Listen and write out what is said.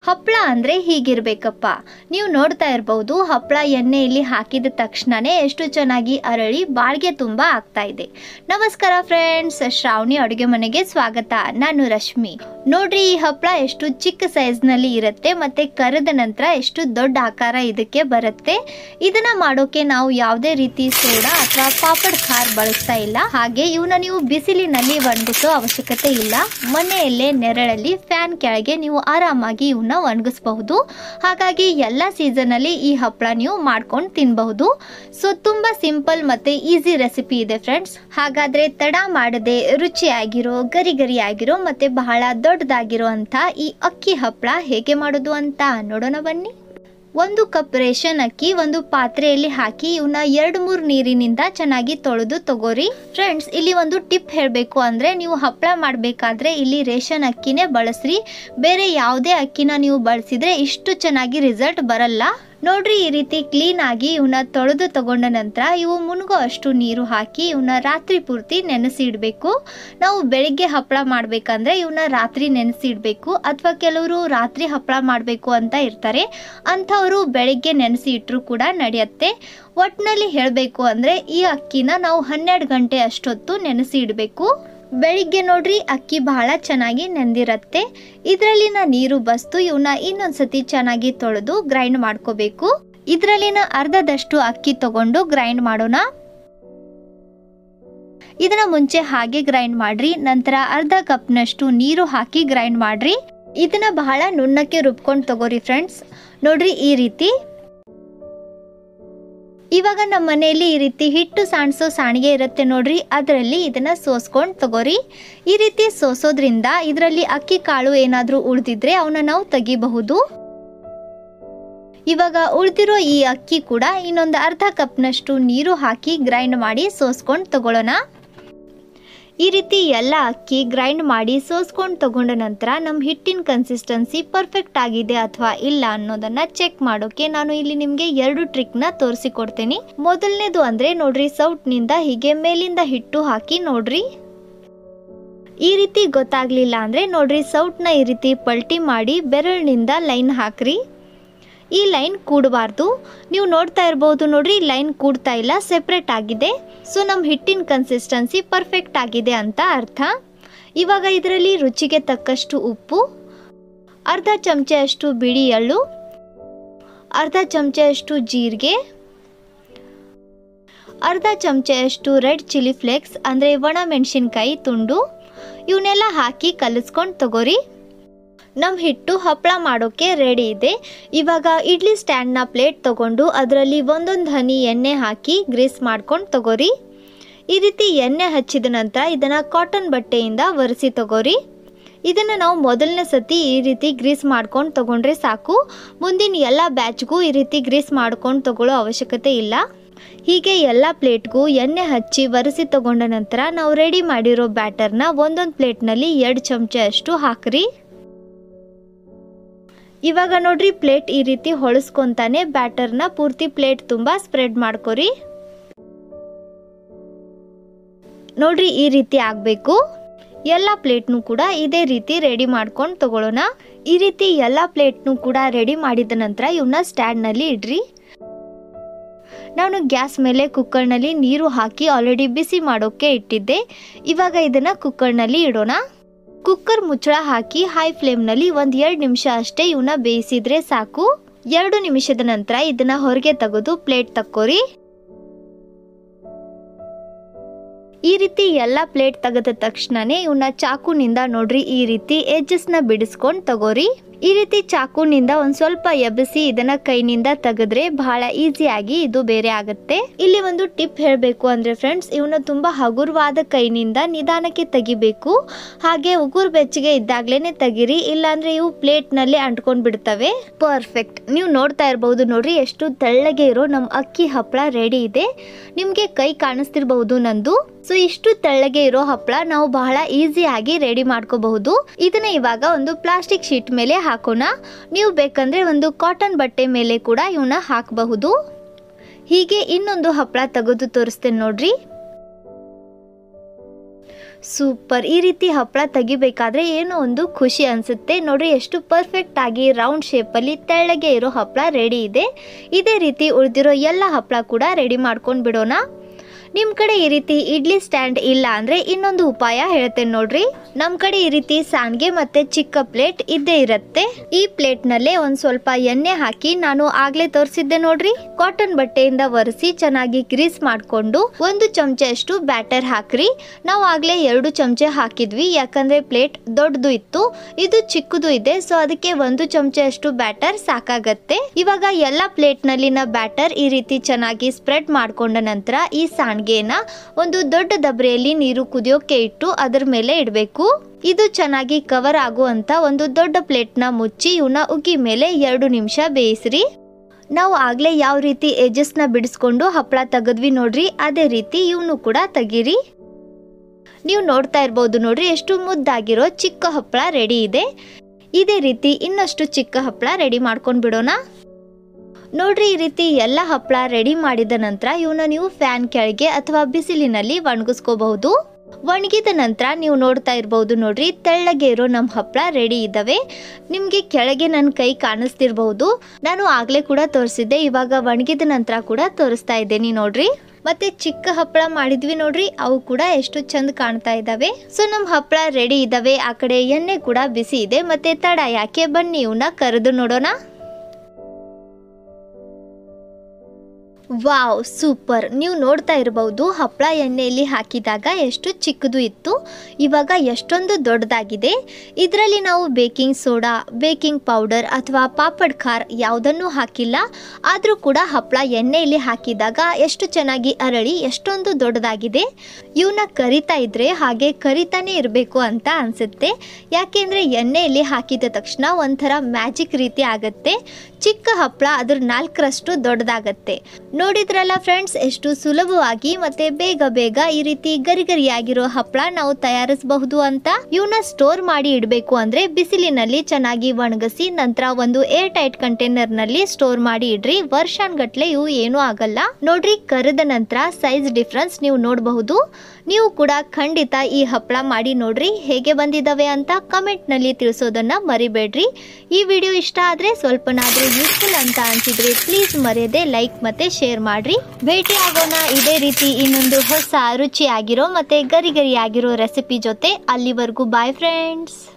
ಹಪ್ಪಳ ಅಂದರೆ ಹೀಗಿರ್ಬೇಕಪ್ಪ ನೀವು ನೋಡ್ತಾ ಇರ್ಬೋದು ಹಪ್ಪಳ ಎಣ್ಣೆಯಲ್ಲಿ ಹಾಕಿದ ತಕ್ಷಣನೇ ಎಷ್ಟು ಚೆನ್ನಾಗಿ ಅರಳಿ ಬಾಳ್ಗೆ ತುಂಬ ಆಗ್ತಾ ಇದೆ ನಮಸ್ಕಾರ ಫ್ರೆಂಡ್ಸ್ ಶ್ರಾವಣಿ ಅಡುಗೆ ಮನೆಗೆ ಸ್ವಾಗತ ನಾನು ರಶ್ಮಿ ನೋಡ್ರಿ ಈ ಹಪ್ಪಳ ಎಷ್ಟು ಚಿಕ್ಕ ಸೈಜ್ನಲ್ಲಿ ಇರುತ್ತೆ ಮತ್ತೆ ಕರೆದ ನಂತರ ಎಷ್ಟು ದೊಡ್ಡ ಆಕಾರ ಇದಕ್ಕೆ ಬರುತ್ತೆ ಇದನ್ನ ಮಾಡೋಕೆ ನಾವು ಯಾವುದೇ ರೀತಿ ಸೋಡಾ ಅಥವಾ ಪಾಪಡ್ ಖಾರ್ ಬಳಸ್ತಾ ಇಲ್ಲ ಹಾಗೆ ಇವನ್ನ ನೀವು ಬಿಸಿಲಿನಲ್ಲಿ ಒಣಗಿಸೋ ಅವಶ್ಯಕತೆ ಇಲ್ಲ ಮನೆಯಲ್ಲೇ ನೆರಳಲ್ಲಿ ಫ್ಯಾನ್ ಕೆಳಗೆ ನೀವು ಆರಾಮಾಗಿ ಇವನ್ನ ಒಣಗಿಸಬಹುದು ಹಾಗಾಗಿ ಎಲ್ಲ ಸೀಸನಲ್ಲಿ ಈ ಹಪ್ಪಳ ನೀವು ಮಾಡ್ಕೊಂಡು ತಿನ್ನಬಹುದು ಸೊ ತುಂಬಾ ಸಿಂಪಲ್ ಮತ್ತೆ ಈಸಿ ರೆಸಿಪಿ ಇದೆ ಫ್ರೆಂಡ್ಸ್ ಹಾಗಾದ್ರೆ ತಡ ಮಾಡದೆ ರುಚಿಯಾಗಿರೋ ಗರಿ ಗರಿ ಆಗಿರೋ ಮತ್ತೆ ಬಹಳ ದೊಡ್ಡದಾಗಿರೋ ಅಂತ ಈ ಅಕ್ಕಿ ಹಪ್ಪಳ ಹೇಗೆ ಮಾಡೋದು ಅಂತ ನೋಡೋಣ ಬನ್ನಿ ಒಂದು ಕಪ್ ರೇಷನ್ ಅಕ್ಕಿ ಒಂದು ಪಾತ್ರೆಯಲ್ಲಿ ಹಾಕಿ ಇವನ್ನ ಎರಡು ಮೂರು ನೀರಿನಿಂದ ಚೆನ್ನಾಗಿ ತೊಳೆದು ತಗೋರಿ ಫ್ರೆಂಡ್ಸ್ ಇಲ್ಲಿ ಒಂದು ಟಿಪ್ ಹೇಳಬೇಕು ಅಂದರೆ ನೀವು ಹಪ್ಪಳ ಮಾಡಬೇಕಾದ್ರೆ ಇಲ್ಲಿ ರೇಷನ್ ಅಕ್ಕಿನೇ ಬಳಸ್ರಿ ಬೇರೆ ಯಾವುದೇ ಅಕ್ಕಿನ ನೀವು ಬಳಸಿದ್ರೆ ಇಷ್ಟು ಚೆನ್ನಾಗಿ ರಿಸಲ್ಟ್ ಬರಲ್ಲ ನೋಡ್ರಿ ಈ ರೀತಿ ಕ್ಲೀನ್ ಆಗಿ ಇವನ್ನ ತೊಳೆದು ತಗೊಂಡ ನಂತರ ಇವು ಮುನ್ಗೋ ಅಷ್ಟು ನೀರು ಹಾಕಿ ಇವನ್ನ ರಾತ್ರಿ ಪೂರ್ತಿ ನೆನೆಸಿ ಇಡಬೇಕು ನಾವು ಬೆಳಿಗ್ಗೆ ಹಪ್ಪಳ ಮಾಡಬೇಕಂದ್ರೆ ಇವನ್ನ ರಾತ್ರಿ ನೆನೆಸಿ ಇಡಬೇಕು ಅಥವಾ ಕೆಲವರು ರಾತ್ರಿ ಹಪ್ಪಳ ಮಾಡಬೇಕು ಅಂತ ಇರ್ತಾರೆ ಅಂಥವರು ಬೆಳಿಗ್ಗೆ ನೆನೆಸಿ ಇಟ್ಟರು ಕೂಡ ನಡೆಯುತ್ತೆ ಒಟ್ಟಿನಲ್ಲಿ ಹೇಳಬೇಕು ಅಂದರೆ ಈ ಅಕ್ಕಿನ ನಾವು ಹನ್ನೆರಡು ಗಂಟೆ ಅಷ್ಟೊತ್ತು ನೆನೆಸಿ ಇಡಬೇಕು ಬೆಳಿಗ್ಗೆ ನೋಡ್ರಿ ಅಕ್ಕಿ ಬಹಳ ಚೆನ್ನಾಗಿ ನೆಂದಿರತ್ತೆ ಇದರಲ್ಲಿನ ನೀರು ಬಸ್ತು ಇವನ್ನ ಇನ್ನೊಂದ್ಸತಿ ಚೆನ್ನಾಗಿ ತೊಳೆದು ಗ್ರೈಂಡ್ ಮಾಡ್ಕೋಬೇಕು ಇದರಲ್ಲಿನ ಅರ್ಧದಷ್ಟು ಅಕ್ಕಿ ತಗೊಂಡು ಗ್ರೈಂಡ್ ಮಾಡೋಣ ಇದನ್ನ ಮುಂಚೆ ಹಾಗೆ ಗ್ರೈಂಡ್ ಮಾಡ್ರಿ ನಂತರ ಅರ್ಧ ಕಪ್ನಷ್ಟು ನೀರು ಹಾಕಿ ಗ್ರೈಂಡ್ ಮಾಡ್ರಿ ಇದನ್ನ ಬಹಳ ನುಣ್ಣಕ್ಕೆ ರುಬ್ಕೊಂಡು ತಗೋರಿ ಫ್ರೆಂಡ್ಸ್ ನೋಡ್ರಿ ಈ ರೀತಿ ಇವಾಗ ನಮ್ಮ ಮನೆಯಲ್ಲಿ ಈ ರೀತಿ ಹಿಟ್ಟು ಸಾಣಿಸೋ ಸಾಣಿಗೆ ಇರುತ್ತೆ ನೋಡ್ರಿ ಅದರಲ್ಲಿ ಇದನ್ನ ಸೋಸ್ಕೊಂಡು ತಗೋರಿ ಈ ರೀತಿ ಸೋಸೋದ್ರಿಂದ ಇದರಲ್ಲಿ ಅಕ್ಕಿ ಕಾಳು ಏನಾದರೂ ಉಳಿದಿದ್ರೆ ಅವನ್ನ ನಾವು ತೆಗಿಬಹುದು ಇವಾಗ ಉಳಿದಿರೋ ಈ ಅಕ್ಕಿ ಕೂಡ ಇನ್ನೊಂದು ಅರ್ಧ ಕಪ್ನಷ್ಟು ನೀರು ಹಾಕಿ ಗ್ರೈಂಡ್ ಮಾಡಿ ಸೋಸ್ಕೊಂಡು ತಗೊಳ್ಳೋಣ ಈ ರೀತಿ ಎಲ್ಲ ಅಕ್ಕಿ ಗ್ರೈಂಡ್ ಮಾಡಿ ಸೋಸ್ಕೊಂಡು ತಗೊಂಡ ನಂತರ ನಮ್ಮ ಹಿಟ್ಟಿನ ಕನ್ಸಿಸ್ಟೆನ್ಸಿ ಪರ್ಫೆಕ್ಟ್ ಆಗಿದೆ ಅಥವಾ ಇಲ್ಲ ಅನ್ನೋದನ್ನ ಚೆಕ್ ಮಾಡೋಕೆ ನಾನು ಇಲ್ಲಿ ನಿಮಗೆ ಎರಡು ಟ್ರಿಕ್ನ ತೋರಿಸಿಕೊಡ್ತೀನಿ ಮೊದಲನೇದು ಅಂದ್ರೆ ನೋಡ್ರಿ ಸೌಟ್ನಿಂದ ಹೀಗೆ ಮೇಲಿಂದ ಹಿಟ್ಟು ಹಾಕಿ ನೋಡ್ರಿ ಈ ರೀತಿ ಗೊತ್ತಾಗ್ಲಿಲ್ಲ ಅಂದ್ರೆ ನೋಡ್ರಿ ಸೌಟ್ನ ಈ ರೀತಿ ಪಲ್ಟಿ ಮಾಡಿ ಬೆರಳಿನಿಂದ ಲೈನ್ ಹಾಕ್ರಿ ಈ ಲೈನ್ ಕೂಡಬಾರ್ದು ನೀವು ನೋಡ್ತಾ ಇರ್ಬೋದು ನೋಡ್ರಿ ಲೈನ್ ಕೂಡ್ತಾ ಇಲ್ಲ ಸೆಪ್ರೇಟ್ ಆಗಿದೆ ಸೊ ನಮ್ಮ ಹಿಟ್ಟಿನ ಕನ್ಸಿಸ್ಟೆನ್ಸಿ ಪರ್ಫೆಕ್ಟ್ ಆಗಿದೆ ಅಂತ ಅರ್ಥ ಇವಾಗ ಇದರಲ್ಲಿ ರುಚಿಗೆ ತಕ್ಕಷ್ಟು ಉಪ್ಪು ಅರ್ಧ ಚಮಚೆಯಷ್ಟು ಬಿಳಿ ಎಳ್ಳು ಅರ್ಧ ಚಮಚೆಯಷ್ಟು ಜೀರಿಗೆ ಅರ್ಧ ಚಮಚೆಯಷ್ಟು ರೆಡ್ ಚಿಲ್ಲಿ ಫ್ಲೇಕ್ಸ್ ಅಂದರೆ ಒಣ ಮೆಣಸಿನ್ಕಾಯಿ ತುಂಡು ಇವನ್ನೆಲ್ಲ ಹಾಕಿ ಕಲಿಸ್ಕೊಂಡು ತಗೋರಿ ನಮ್ಮ ಹಿಟ್ಟು ಹಪ್ಪಳ ಮಾಡೋಕ್ಕೆ ರೆಡಿ ಇದೆ ಇವಾಗ ಇಡ್ಲಿ ಸ್ಟ್ಯಾಂಡ್ನ ಪ್ಲೇಟ್ ತಗೊಂಡು ಅದರಲ್ಲಿ ಒಂದೊಂದು ಹನಿ ಎಣ್ಣೆ ಹಾಕಿ ಗ್ರೀಸ್ ಮಾಡ್ಕೊಂಡು ತಗೋರಿ ಈ ರೀತಿ ಎಣ್ಣೆ ಹಚ್ಚಿದ ನಂತರ ಇದನ್ನು ಕಾಟನ್ ಬಟ್ಟೆಯಿಂದ ಒರೆಸಿ ತಗೋರಿ ಇದನ್ನು ನಾವು ಮೊದಲನೇ ಸತಿ ಈ ರೀತಿ ಗ್ರೀಸ್ ಮಾಡ್ಕೊಂಡು ತಗೊಂಡ್ರೆ ಸಾಕು ಮುಂದಿನ ಎಲ್ಲ ಬ್ಯಾಚ್ಗೂ ಈ ರೀತಿ ಗ್ರೀಸ್ ಮಾಡ್ಕೊಂಡು ತಗೊಳ್ಳೋ ಅವಶ್ಯಕತೆ ಇಲ್ಲ ಹೀಗೆ ಎಲ್ಲ ಪ್ಲೇಟ್ಗೂ ಎಣ್ಣೆ ಹಚ್ಚಿ ಒರೆಸಿ ತಗೊಂಡ ನಂತರ ನಾವು ರೆಡಿ ಮಾಡಿರೋ ಬ್ಯಾಟರ್ನ ಒಂದೊಂದು ಪ್ಲೇಟ್ನಲ್ಲಿ ಎರಡು ಚಮಚ ಅಷ್ಟು ಹಾಕ್ರಿ ಇವಾಗ ನೋಡ್ರಿ ಪ್ಲೇಟ್ ಈ ರೀತಿ ಹೊಳಸ್ಕೊಂತಾನೆ ಬ್ಯಾಟರ್ನ ಪೂರ್ತಿ ಪ್ಲೇಟ್ ತುಂಬ ಸ್ಪ್ರೆಡ್ ಮಾಡ್ಕೊರಿ ನೋಡ್ರಿ ಈ ರೀತಿ ಆಗಬೇಕು ಎಲ್ಲ ಪ್ಲೇಟ್ನು ಕೂಡ ಇದೇ ರೀತಿ ರೆಡಿ ಮಾಡ್ಕೊಂಡು ತಗೊಳ್ಳೋಣ ಈ ರೀತಿ ಎಲ್ಲ ಪ್ಲೇಟ್ನು ಕೂಡ ರೆಡಿ ಮಾಡಿದ ನಂತರ ಇವನ್ನ ಸ್ಟ್ಯಾಂಡ್ನಲ್ಲಿ ಇಡ್ರಿ ನಾನು ಗ್ಯಾಸ್ ಮೇಲೆ ಕುಕ್ಕರ್ನಲ್ಲಿ ನೀರು ಹಾಕಿ ಆಲ್ರೆಡಿ ಬಿಸಿ ಮಾಡೋಕ್ಕೆ ಇಟ್ಟಿದ್ದೆ ಇವಾಗ ಇದನ್ನು ಕುಕ್ಕರ್ನಲ್ಲಿ ಇಡೋಣ ಕುಕ್ಕರ್ ಮುಚ್ಚಳ ಹಾಕಿ ಹೈ ಫ್ಲೇಮ್ನಲ್ಲಿ ಒಂದು ಎರಡು ನಿಮಿಷ ಅಷ್ಟೇ ಇವನ್ನ ಬೇಯಿಸಿದ್ರೆ ಸಾಕು ಎರಡು ನಿಮಿಷದ ನಂತರ ಇದನ್ನ ಹೊರಗೆ ತೆಗೆದು ಪ್ಲೇಟ್ ತಕ್ಕೋರಿ ಈ ರೀತಿ ಎಲ್ಲ ಪ್ಲೇಟ್ ತೆಗೆದ ತಕ್ಷಣನೇ ಇವನ್ನ ಚಾಕುನಿಂದ ನೋಡ್ರಿ ಈ ರೀತಿ ಎಜ್ಜಸ್ನ ಬಿಡಿಸ್ಕೊಂಡು ತಗೋರಿ ಈ ರೀತಿ ಚಾಕುನಿಂದ ಒಂದ್ ಸ್ವಲ್ಪ ಎಬ್ಬಿಸಿ ಇದನ್ನ ಕೈನಿಂದ ತೆಗೆದ್ರೆ ಬಹಳ ಈಸಿಯಾಗಿ ಇದು ಬೇರೆ ಆಗುತ್ತೆ ಇಲ್ಲಿ ಒಂದು ಟಿಪ್ ಹೇಳಬೇಕು ಅಂದ್ರೆ ಫ್ರೆಂಡ್ಸ್ ಇವನ್ನ ತುಂಬಾ ಹಗುರವಾದ ಕೈನಿಂದ ನಿಧಾನಕ್ಕೆ ತೆಗಿಬೇಕು ಹಾಗೆ ಉಗುರು ಬೆಚ್ಚಗೆ ಇದ್ದಾಗ್ಲೇನೆ ತೆಗಿರಿ ಇಲ್ಲಾಂದ್ರೆ ಇವು ಪ್ಲೇಟ್ ನಲ್ಲಿ ಅಂಟ್ಕೊಂಡ್ ಬಿಡ್ತವೆ ಪರ್ಫೆಕ್ಟ್ ನೀವು ನೋಡ್ತಾ ಇರಬಹುದು ನೋಡ್ರಿ ಎಷ್ಟು ತೆಳ್ಳಗೆ ಇರೋ ನಮ್ಮ ಅಕ್ಕಿ ಹಪ್ಪಳ ರೆಡಿ ಇದೆ ನಿಮ್ಗೆ ಕೈ ಕಾಣಿಸ್ತಿರ್ಬಹುದು ನಂದು ಸೊ ಇಷ್ಟು ತೆಳ್ಳಗೆ ಇರೋ ಹಪ್ಪಳ ನಾವು ಬಹಳ ಈಸಿಯಾಗಿ ರೆಡಿ ಮಾಡ್ಕೋಬಹುದು ಇದನ್ನ ಇವಾಗ ಒಂದು ಪ್ಲಾಸ್ಟಿಕ್ ಶೀಟ್ ಮೇಲೆ ಹಾಕೋಣ ನೀವು ಬೇಕಂದ್ರೆ ಒಂದು ಕಾಟನ್ ಬಟ್ಟೆ ಮೇಲೆ ಕೂಡ ಇವನ್ನ ಹಾಕಬಹುದು ಹೀಗೆ ಇನ್ನೊಂದು ಹಪ್ಪಳ ತೆಗೆದು ತೋರಿಸ್ತೇನೆ ನೋಡ್ರಿ ಸೂಪರ್ ಈ ರೀತಿ ಹಪ್ಪಳ ತೆಗಿಬೇಕಾದ್ರೆ ಏನೋ ಒಂದು ಖುಷಿ ಅನಿಸುತ್ತೆ ನೋಡ್ರಿ ಎಷ್ಟು ಪರ್ಫೆಕ್ಟ್ ಆಗಿ ರೌಂಡ್ ಶೇಪಲ್ಲಿ ತೆಳ್ಳಗೆ ಇರೋ ಹಪ್ಪಳ ರೆಡಿ ಇದೆ ಇದೇ ರೀತಿ ಉಳಿದಿರೋ ಎಲ್ಲ ಹಪ್ಪಳ ಕೂಡ ರೆಡಿ ಮಾಡ್ಕೊಂಡು ಬಿಡೋಣ ನಿಮ್ಮ ಕಡೆ ಈ ರೀತಿ ಇಡ್ಲಿ ಸ್ಟ್ಯಾಂಡ್ ಇಲ್ಲ ಅಂದರೆ ಇನ್ನೊಂದು ಉಪಾಯ ಹೇಳ್ತೇನೆ ನೋಡ್ರಿ ನಮ್ಮ ಕಡೆ ಈ ರೀತಿ ಸಾನ್ಗೆ ಮತ್ತೆ ಚಿಕ್ಕ ಪ್ಲೇಟ್ ಇದ್ದೇ ಇರುತ್ತೆ ಈ ಪ್ಲೇಟ್ನಲ್ಲೇ ಒಂದು ಸ್ವಲ್ಪ ಎಣ್ಣೆ ಹಾಕಿ ನಾನು ಆಗಲೇ ತೋರಿಸಿದ್ದೆ ನೋಡ್ರಿ ಕಾಟನ್ ಬಟ್ಟೆಯಿಂದ ಒರೆಸಿ ಚೆನ್ನಾಗಿ ಗ್ರೀಸ್ ಮಾಡಿಕೊಂಡು ಒಂದು ಚಮಚಷ್ಟು ಬ್ಯಾಟರ್ ಹಾಕ್ರಿ ನಾವು ಆಗಲೇ ಎರಡು ಚಮಚ ಹಾಕಿದ್ವಿ ಯಾಕಂದ್ರೆ ಪ್ಲೇಟ್ ದೊಡ್ಡದು ಇತ್ತು ಇದು ಚಿಕ್ಕದು ಇದೆ ಸೊ ಅದಕ್ಕೆ ಒಂದು ಚಮಚಷ್ಟು ಬ್ಯಾಟರ್ ಸಾಕಾಗತ್ತೆ ಇವಾಗ ಎಲ್ಲ ಪ್ಲೇಟ್ನಲ್ಲಿನ ಬ್ಯಾಟರ್ ಈ ರೀತಿ ಚೆನ್ನಾಗಿ ಸ್ಪ್ರೆಡ್ ಮಾಡ್ಕೊಂಡ ನಂತರ ಈ ಸಾಣ್ಗೆನ ಒಂದು ದೊಡ್ಡ ದಬ್ರೆಯಲ್ಲಿ ನೀರು ಕುದಿಯೋಕೆ ಇಟ್ಟು ಅದರ ಮೇಲೆ ಇಡಬೇಕು ಇದು ಚೆನ್ನಾಗಿ ಕವರ್ ಆಗುವಂತ ಒಂದು ದೊಡ್ಡ ಪ್ಲೇಟ್ನ ಮುಚ್ಚಿ ಇವನ್ನ ಉಗ್ಗಿ ಮೇಲೆ ಎರಡು ನಿಮಿಷ ಬೇಯಿಸ್ರಿ ನಾವು ಆಗ್ಲೇ ಯಾವ ರೀತಿ ಎಜಸ್ನ ಬಿಡಿಸ್ಕೊಂಡು ಹಪ್ಪಳ ತೆಗೆದ್ವಿ ನೋಡ್ರಿ ಅದೇ ರೀತಿ ಇವನು ಕೂಡ ತೆಗೀರಿ ನೀವು ನೋಡ್ತಾ ಇರ್ಬೋದು ನೋಡ್ರಿ ಎಷ್ಟು ಮುದ್ದಾಗಿರೋ ಚಿಕ್ಕ ಹಪ್ಪಳ ರೆಡಿ ಇದೆ ಇದೇ ರೀತಿ ಇನ್ನಷ್ಟು ಚಿಕ್ಕ ಹಪ್ಪಳ ರೆಡಿ ಮಾಡ್ಕೊಂಡು ಬಿಡೋಣ ನೋಡ್ರಿ ಈ ರೀತಿ ಎಲ್ಲ ಹಪ್ಪಳ ರೆಡಿ ಮಾಡಿದ ನಂತರ ಇವನ್ನ ನೀವು ಫ್ಯಾನ್ ಕೆಳಗೆ ಅಥವಾ ಬಿಸಿಲಿನಲ್ಲಿ ಒಣಗಿಸ್ಕೋಬಹುದು ಒಣಗಿದ ನಂತರ ನೀವು ನೋಡ್ತಾ ಇರ್ಬೋದು ನೋಡ್ರಿ ತೆಳ್ಳಗೆ ಇರೋ ನಮ್ಮ ಹಪ್ಪಳ ರೆಡಿ ಇದ್ದಾವೆ ನಿಮಗೆ ಕೆಳಗೆ ನನ್ನ ಕೈ ಕಾಣಿಸ್ತಿರ್ಬಹುದು ನಾನು ಆಗ್ಲೇ ಕೂಡ ತೋರಿಸಿದ್ದೆ ಇವಾಗ ಒಣಗಿದ ನಂತರ ಕೂಡ ತೋರಿಸ್ತಾ ಇದ್ದೇನೆ ನೋಡ್ರಿ ಮತ್ತೆ ಚಿಕ್ಕ ಹಪ್ಪಳ ಮಾಡಿದ್ವಿ ನೋಡ್ರಿ ಅವು ಕೂಡ ಎಷ್ಟು ಚಂದ ಕಾಣ್ತಾ ಇದ್ದಾವೆ ಸೊ ನಮ್ಮ ಹಪ್ಪಳ ರೆಡಿ ಇದ್ದಾವೆ ಆ ಕಡೆ ಎಣ್ಣೆ ಕೂಡ ಬಿಸಿ ಇದೆ ಮತ್ತೆ ತಡ ಯಾಕೆ ಬನ್ನಿ ಇವನ್ನ ಕರೆದು ನೋಡೋಣ ವಾವ್ ಸೂಪರ್ ನೀವು ನೋಡ್ತಾ ಇರಬಹುದು ಹಪ್ಪಳ ಎಣ್ಣೆಯಲ್ಲಿ ಹಾಕಿದಾಗ ಎಷ್ಟು ಚಿಕ್ಕದು ಇತ್ತು ಇವಾಗ ಎಷ್ಟೊಂದು ದೊಡ್ಡದಾಗಿದೆ ಇದರಲ್ಲಿ ನಾವು ಬೇಕಿಂಗ್ ಸೋಡಾ ಬೇಕಿಂಗ್ ಪೌಡರ್ ಅಥವಾ ಪಾಪಡ್ ಖಾರ್ ಯಾವುದನ್ನೂ ಹಾಕಿಲ್ಲ ಆದರೂ ಕೂಡ ಹಪ್ಪಳ ಎಣ್ಣೆಯಲ್ಲಿ ಹಾಕಿದಾಗ ಎಷ್ಟು ಚೆನ್ನಾಗಿ ಅರಳಿ ಎಷ್ಟೊಂದು ದೊಡ್ಡದಾಗಿದೆ ಇವನ್ನ ಕರಿತಾ ಇದ್ರೆ ಹಾಗೆ ಕರಿತಾನೆ ಇರಬೇಕು ಅಂತ ಅನಿಸುತ್ತೆ ಯಾಕೆಂದರೆ ಎಣ್ಣೆಯಲ್ಲಿ ಹಾಕಿದ ತಕ್ಷಣ ಒಂಥರ ಮ್ಯಾಜಿಕ್ ರೀತಿ ಆಗುತ್ತೆ ಚಿಕ್ಕ ಹಪ್ಪಳ ಅದ್ರ ನಾಲ್ಕರಷ್ಟು ದೊಡ್ಡದಾಗತ್ತೆ ನೋಡಿದ್ರಲ್ಲ ಫ್ರೆಂಡ್ಸ್ ಎಷ್ಟು ಸುಲಭವಾಗಿ ಮತ್ತೆ ಬೇಗ ಬೇಗ ಈ ರೀತಿ ಗರಿ ಗರಿಯಾಗಿರೋ ಹಪ್ಪಳ ನಾವು ತಯಾರಿಸಬಹುದು ಅಂತ ಇವನ್ನ ಸ್ಟೋರ್ ಮಾಡಿ ಇಡಬೇಕು ಅಂದ್ರೆ ಬಿಸಿಲಿನಲ್ಲಿ ಚೆನ್ನಾಗಿ ಒಣಗಿಸಿ ನಂತರ ಒಂದು ಏರ್ ಟೈಟ್ ಕಂಟೈನರ್ ನಲ್ಲಿ ಸ್ಟೋರ್ ಮಾಡಿ ಇಡ್ರಿ ವರ್ಷಾನ್ಗಟ್ಲೆ ಇವು ಏನೂ ಆಗಲ್ಲ ನೋಡ್ರಿ ಕರೆದ ನಂತರ ಸೈಜ್ ಡಿಫ್ರೆನ್ಸ್ ನೀವು ನೋಡಬಹುದು ನೀವು ಕೂಡ ಖಂಡಿತ ಈ ಹಪ್ಪಳ ಮಾಡಿ ನೋಡ್ರಿ ಹೇಗೆ ಬಂದಿದ್ದಾವೆ ಅಂತ ಕಮೆಂಟ್ ನಲ್ಲಿ ತಿಳಿಸೋದನ್ನ ಮರಿಬೇಡ್ರಿ ಈ ವಿಡಿಯೋ ಇಷ್ಟ ಆದ್ರೆ ಸ್ವಲ್ಪನಾದ್ರೂ ಯೂಸ್ಫುಲ್ ಅಂತ ಅನ್ಸಿದ್ರೆ ಪ್ಲೀಸ್ ಮರೆಯದೆ ಲೈಕ್ ಮತ್ತೆ ಶೇರ್ ಮಾಡ್ರಿ ಭೇಟಿ ಆಗೋಣ ಇದೇ ರೀತಿ ಇನ್ನೊಂದು ಹೊಸ ರುಚಿಯಾಗಿರೋ ಮತ್ತೆ ಗರಿ ಗರಿಯಾಗಿರೋ ರೆಸಿಪಿ ಜೊತೆ ಅಲ್ಲಿವರೆಗೂ ಬಾಯ್ ಫ್ರೆಂಡ್ಸ್